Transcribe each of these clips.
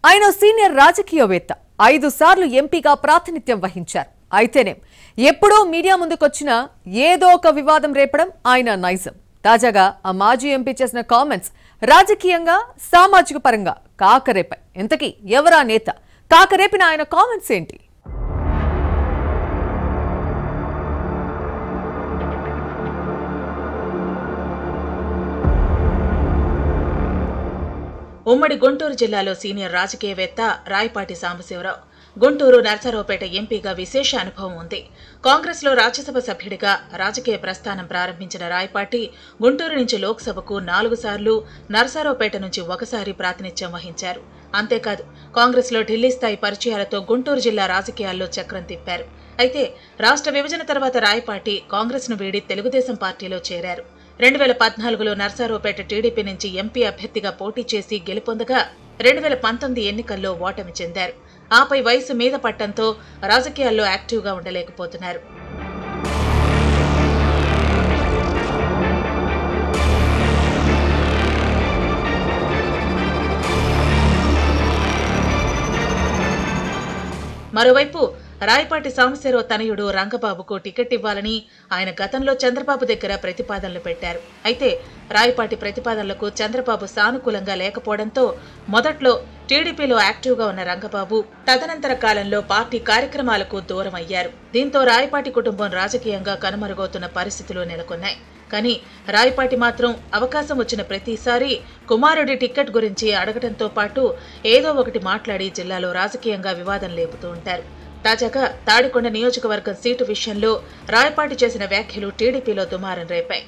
ఆయన సీనియర్ రాజకీయవేత్త ఐదు సార్లు ఎంపీగా ప్రాతినిధ్యం వహించారు అయితేనేం ఎప్పుడో మీడియా ముందుకొచ్చినా ఏదో ఒక వివాదం రేపడం ఆయన నైజం తాజాగా ఆ మాజీ ఎంపీ చేసిన కామెంట్స్ రాజకీయంగా సామాజిక పరంగా కాకరేపాయి ఇంతకీ ఎవరా నేత కాకరేపిన ఆయన కామెంట్స్ ఏంటి ఉమ్మడి గుంటూరు జిల్లాలో సీనియర్ రాజకీయవేత్త రాయపాటి సాంబశివరావు గుంటూరు నర్సరావుపేట ఎంపీగా విశేష అనుభవం ఉంది కాంగ్రెస్లో రాజ్యసభ సభ్యుడిగా రాజకీయ ప్రస్థానం ప్రారంభించిన రాయపాటి గుంటూరు నుంచి లోక్సభకు నాలుగు సార్లు నర్సరావుపేట నుంచి ఒకసారి ప్రాతినిధ్యం వహించారు అంతేకాదు కాంగ్రెస్లో ఢిల్లీ స్థాయి పరిచయాలతో గుంటూరు జిల్లా రాజకీయాల్లో చక్రం తిప్పారు అయితే రాష్ట్ర విభజన తర్వాత రాయపాటి కాంగ్రెస్ను వీడి తెలుగుదేశం పార్టీలో చేరారు రెండు వేల పద్నాలుగులో నర్సారావుపేట టీడీపీ నుంచి ఎంపీ అభ్యర్థిగా పోటీ చేసి గెలుపొందగా రెండు వేల పంతొమ్మిది ఎన్నికల్లో ఓటమి చెందారు ఆపై వయసు మీద పట్టంతో రాజకీయాల్లో యాక్టివ్గా ఉండలేకపోతున్నారు మరోవైపు రాయపాటి సాంబశివరావు తనయుడు రంగబాబుకు టికెట్ ఇవ్వాలని ఆయన గతంలో చంద్రబాబు దగ్గర ప్రతిపాదనలు పెట్టారు అయితే రాయపాటి ప్రతిపాదనలకు చంద్రబాబు సానుకూలంగా లేకపోవడంతో మొదట్లో టీడీపీలో యాక్టివ్గా ఉన్న రంగబాబు తదనంతర కాలంలో పార్టీ కార్యక్రమాలకు దూరం అయ్యారు దీంతో రాయపాటి కుటుంబం రాజకీయంగా కనుమరుగవుతున్న పరిస్థితులు నెలకొన్నాయి కానీ రాయపాటి మాత్రం అవకాశం వచ్చిన ప్రతిసారి కుమారుడి టికెట్ గురించి అడగడంతో పాటు ఏదో ఒకటి మాట్లాడి జిల్లాలో రాజకీయంగా వివాదం లేపుతూ ఉంటారు తాజాగా తాడికొండ నియోజకవర్గం సీటు విషయంలో రాయపాటి చేసిన వ్యాఖ్యలు టీడీపీలో దుమారం రేపాయి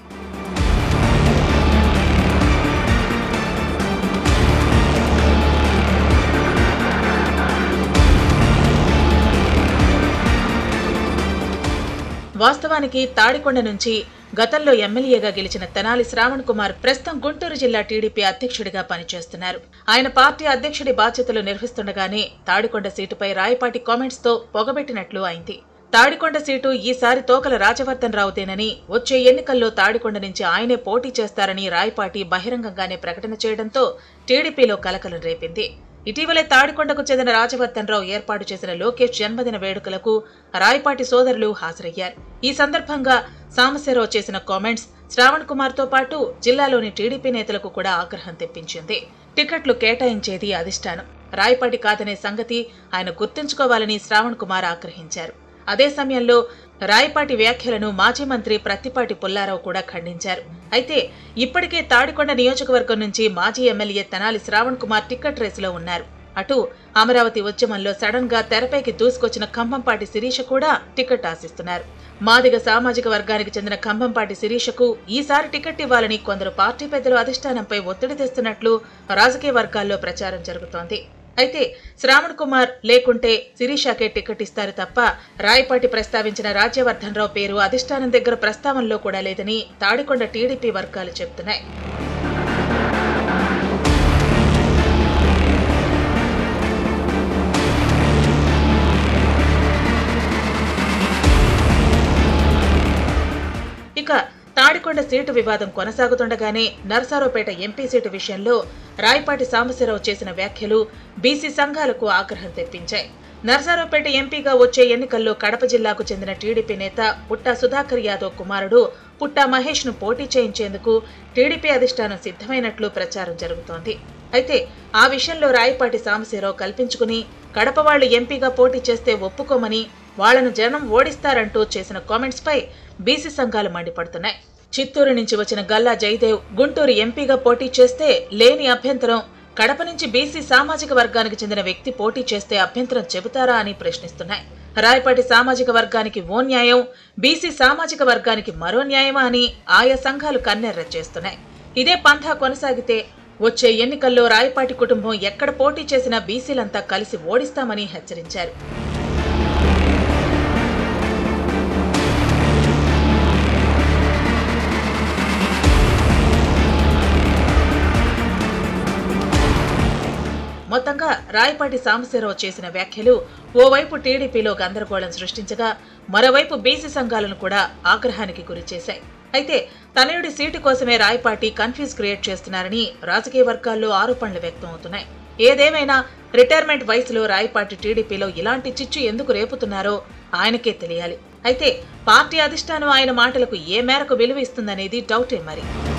వాస్తవానికి తాడికొండ నుంచి గతంలో ఎమ్మెల్యేగా గెలిచిన తెనాలి శ్రావణ్ కుమార్ ప్రస్తుతం గుంటూరు జిల్లా టీడీపీ అధ్యక్షుడిగా పనిచేస్తున్నారు ఆయన పార్టీ అధ్యక్షుడి బాధ్యతలు నిర్వహిస్తుండగానే తాడికొండ సీటుపై రాయపాటి కామెంట్స్ తో పొగబెట్టినట్లు అయింది తాడికొండ సీటు ఈసారి తోకల రాజవర్ధన్ రావుతేనని వచ్చే ఎన్నికల్లో తాడికొండ నుంచి ఆయనే పోటీ చేస్తారని రాయపాటి బహిరంగంగానే ప్రకటన చేయడంతో టీడీపీలో కలకలం రేపింది ఇటీవలే తాడికొండకు చెందిన రాజవర్ధన్ రావు ఏర్పాటు చేసిన లోకేష్ జన్మదిన వేడుకలకు రాయపాటి సోదరులు హాజరయ్యారు ఈ సందర్భంగా సాంబశివరావు చేసిన కామెంట్స్ శ్రావణ్ కుమార్ తో పాటు జిల్లాలోని టీడీపీ నేతలకు కూడా ఆగ్రహం తెప్పించింది టికెట్లు కేటాయించేది అధిష్టానం రాయపాటి కాదనే సంగతి ఆయన గుర్తుంచుకోవాలని శ్రావణ్ కుమార్ ఆగ్రహించారు అదే సమయంలో రాయపాటి వ్యాఖ్యలను మాజీ మంత్రి ప్రత్తిపాటి పుల్లారావు కూడా ఖండించారు అయితే ఇప్పటికే తాడికొండ నియోజకవర్గం నుంచి మాజీ ఎమ్మెల్యే తెనాలి శ్రావణ్ కుమార్ టికెట్ రేసులో ఉన్నారు అటు అమరావతి ఉద్యమంలో సడన్ గా తెరపైకి దూసుకొచ్చిన ఖమ్మంపాటి శిరీష కూడా టికెట్ ఆశిస్తున్నారు మాదిగ సామాజిక వర్గానికి చెందిన ఖమ్మంపాటి శిరీషకు ఈసారి టికెట్ ఇవ్వాలని కొందరు పార్టీ పెద్దలు అధిష్టానంపై ఒత్తిడి తెస్తున్నట్లు రాజకీయ వర్గాల్లో ప్రచారం జరుగుతోంది అయితే శ్రావణ్ కుమార్ లేకుంటే శిరీషాకే టికెట్ ఇస్తారు తప్ప రాయపాటి ప్రస్తావించిన రాజ్యవర్ధన్ రావు పేరు అధిష్టానం దగ్గర ప్రస్తావనలో కూడా లేదని తాడికొండ టీడీపీ వర్గాలు చెబుతున్నాయి ఇక తాడికొండ సీటు వివాదం కొనసాగుతుండగానే నర్సారావుపేట ఎంపీ సీటు విషయంలో రాయపాటి సాంబశివరావు చేసిన వ్యాఖ్యలు బీసీ సంఘాలకు ఆగ్రహం తెప్పించాయి నర్సారావుపేట ఎంపీగా వచ్చే ఎన్నికల్లో కడప జిల్లాకు చెందిన టీడీపీ నేత పుట్టా సుధాకర్ యాదవ్ కుమారుడు పుట్టా మహేష్ ను పోటీ చేయించేందుకు టీడీపీ అధిష్టానం సిద్ధమైనట్లు ప్రచారం జరుగుతోంది అయితే ఆ విషయంలో రాయపాటి సాంబశివరావు కల్పించుకుని కడప వాళ్లు ఎంపీగా పోటీ చేస్తే ఒప్పుకోమని వాళ్లను జనం ఓడిస్తారంటూ చేసిన కామెంట్స్ పై బీసీ సంఘాలు మండిపడుతున్నాయి చిత్తూరు నుంచి వచ్చిన గల్లా జయదేవ్ గుంటూరు ఎంపీగా పోటీ చేస్తే లేని అభ్యంతరం కడప నుంచి బీసీ సామాజిక వర్గానికి చెందిన వ్యక్తి పోటీ చేస్తే అభ్యంతరం చెబుతారా అని ప్రశ్నిస్తున్నాయి రాయపాటి సామాజిక వర్గానికి ఓ న్యాయం బీసీ సామాజిక వర్గానికి మరో న్యాయమా అని ఆయా సంఘాలు కన్నెర్ర చేస్తున్నాయి ఇదే పంథా కొనసాగితే వచ్చే ఎన్నికల్లో రాయపాటి కుటుంబం ఎక్కడ పోటీ చేసినా బీసీలంతా కలిసి ఓడిస్తామని హెచ్చరించారు మొత్తంగా రాయపాటి సాంబశివరావు చేసిన వ్యాఖ్యలు ఓవైపు టీడీపీలో గందరగోళం సృష్టించగా మరోవైపు బీసీ సంఘాలను కూడా ఆగ్రహానికి గురిచేశాయి అయితే తనయుడి సీటు కోసమే రాయపాటి కన్ఫ్యూజ్ క్రియేట్ చేస్తున్నారని రాజకీయ వర్గాల్లో ఆరోపణలు వ్యక్తం అవుతున్నాయి ఏదేమైనా రిటైర్మెంట్ వయసులో రాయపాటి టీడీపీలో ఇలాంటి చిచ్చు ఎందుకు రేపుతున్నారో ఆయనకే తెలియాలి అయితే పార్టీ అధిష్టానం ఆయన మాటలకు ఏ మేరకు విలువ ఇస్తుందనేది డౌటే మరి